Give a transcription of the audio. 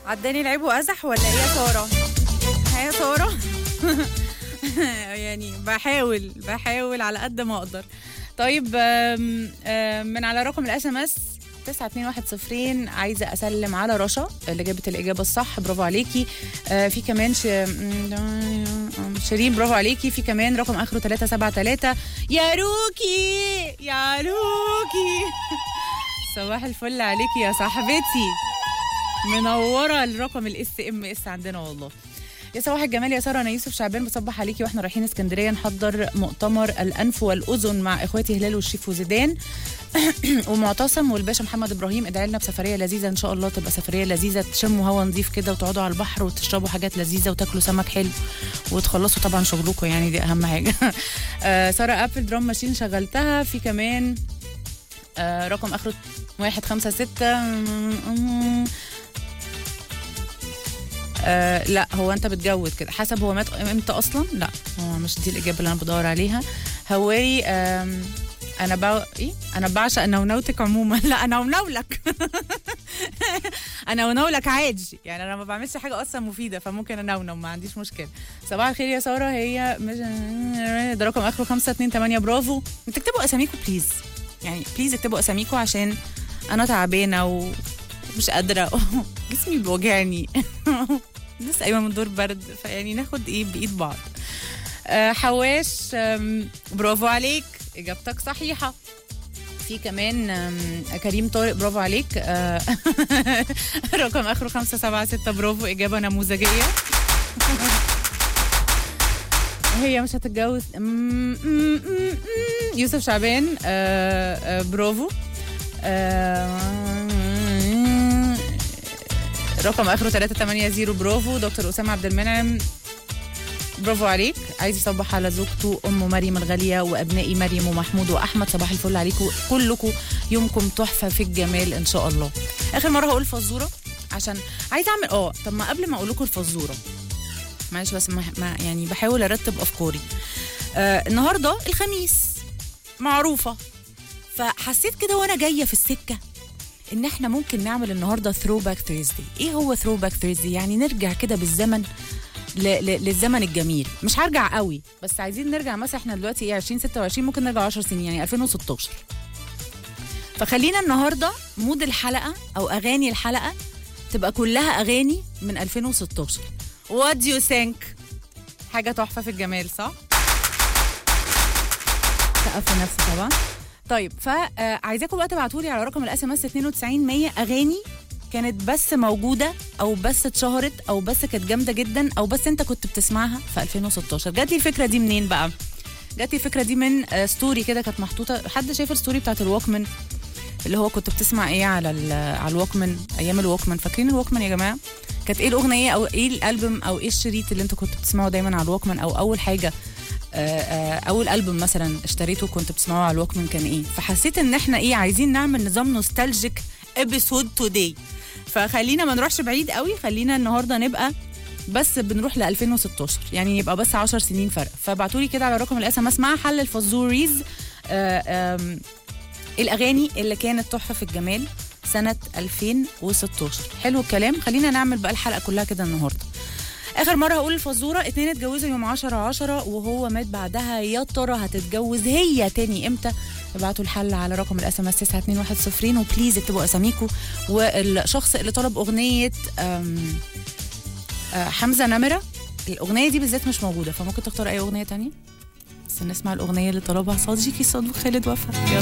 عداني العيب وازح ولا ايه يا ساره هي ساره يعني بحاول بحاول على قد ما اقدر طيب آم، آم، من على رقم الاس ام اس 9210 عايزه اسلم على رشا اللي جابت الاجابه الصح برافو عليكي آه، في كمان ش... شيرين برافو عليكي في كمان رقم اخره 373 يا روكي يا روكي صباح الفل عليكي يا صاحبتي منوره الرقم الاس ام اس عندنا والله يا صباح الجمال يا ساره انا يوسف شعبان بصبح عليكي واحنا رايحين اسكندريه نحضر مؤتمر الانف والاذن مع اخواتي هلال والشيف وزيدان ومعتصم والباشا محمد ابراهيم ادعي لنا بسفريه لذيذه ان شاء الله تبقى سفريه لذيذه تشموا هوا نظيف كده وتقعدوا على البحر وتشربوا حاجات لذيذه وتاكلوا سمك حلو وتخلصوا طبعا شغلكم يعني دي اهم حاجه آه، ساره ابل درام ماشين شغلتها في كمان آه، رقم اخره واحد خمسة ستة آه لا هو انت بتجود كده حسب هو مات امتى اصلا لا هو مش دي الاجابه اللي انا بدور عليها هواي آم، انا بع... ايه انا بعشق نونوتك عموما لا انا ونولك انا ونولك عادي يعني انا ما بعملش حاجه اصلا مفيده فممكن انونو ما عنديش مشكله صباح الخير يا ساره هي مش... ده رقم اخره 528 برافو تكتبوا اساميكم بليز يعني بليز اكتبوا اساميكم عشان انا تعبانه ومش قادره جسمي بيوجعني لسه قايمه من دور برد فيعني ناخد ايه بايد بعض آه، حواش آم، برافو عليك اجابتك صحيحه في كمان آم، كريم طارق برافو عليك آه، رقم اخره 576 برافو اجابه نموذجيه هي مش هتتجوز أم- أم- أم- أم. يوسف شعبان آه، آه، برافو آه، رقم اخره 380 برافو دكتور اسامه عبد المنعم برافو عليك عايز يصبح على زوجته ام مريم الغاليه وابنائي مريم ومحمود واحمد صباح الفل عليكم كلكم يومكم تحفه في الجمال ان شاء الله اخر مره هقول فزوره عشان عايز اعمل اه طب ما قبل ما اقول لكم الفزوره معلش بس ما ما- يعني بحاول ارتب افكاري آه النهارده الخميس معروفه فحسيت كده وانا جايه في السكه ان احنا ممكن نعمل النهارده ثرو باك ثيرزداي ايه هو ثرو باك ثيرزداي يعني نرجع كده بالزمن ل... ل... للزمن الجميل مش هرجع قوي بس عايزين نرجع مثلا احنا دلوقتي ايه 2026 ممكن نرجع 10 سنين يعني 2016 فخلينا النهارده مود الحلقه او اغاني الحلقه تبقى كلها اغاني من 2016 وات دو يو ثينك حاجه تحفه في الجمال صح سقف نفسي طبعا طيب فعايزاكم بقى تبعتوا لي على رقم الاس ام اس 92 100 اغاني كانت بس موجوده او بس اتشهرت او بس كانت جامده جدا او بس انت كنت بتسمعها في 2016 جات لي الفكره دي منين بقى جات لي الفكره دي من آه، ستوري كده كانت محطوطه حد شايف الستوري بتاعت الووكمان اللي هو كنت بتسمع ايه على ال- على الووكمان ايام الووكمان فاكرين الووكمان يا جماعه كانت ايه الاغنيه او ايه الالبوم او ايه الشريط اللي انتوا كنتوا بتسمعوا دايما على الووكمان او اول حاجه آه، آه، اول البوم مثلا اشتريته كنت بتسمعه على الووكمان كان ايه فحسيت ان احنا ايه عايزين نعمل نظام نوستالجيك ابيسود توداي فخلينا ما نروحش بعيد قوي خلينا النهارده نبقى بس بنروح ل 2016 يعني يبقى بس 10 سنين فرق فابعتوا لي كده على رقم الاس ام اس مع حل الفزوريز آه، آم، الاغاني اللي كانت تحفه في الجمال سنه 2016 حلو الكلام خلينا نعمل بقى الحلقه كلها كده النهارده اخر مره هقول الفزوره اتنين اتجوزوا يوم 10 10 وهو مات بعدها يا ترى هتتجوز هي تاني امتى ابعتوا الحل على رقم الاس ام اس 9210 وبليز اكتبوا اساميكم والشخص اللي طلب اغنيه أم، آه، حمزه نمره الاغنيه دي بالذات مش موجوده فممكن تختار اي اغنيه تانية بس نسمع الاغنيه اللي طلبها صديقي صدوق خالد وفا يلا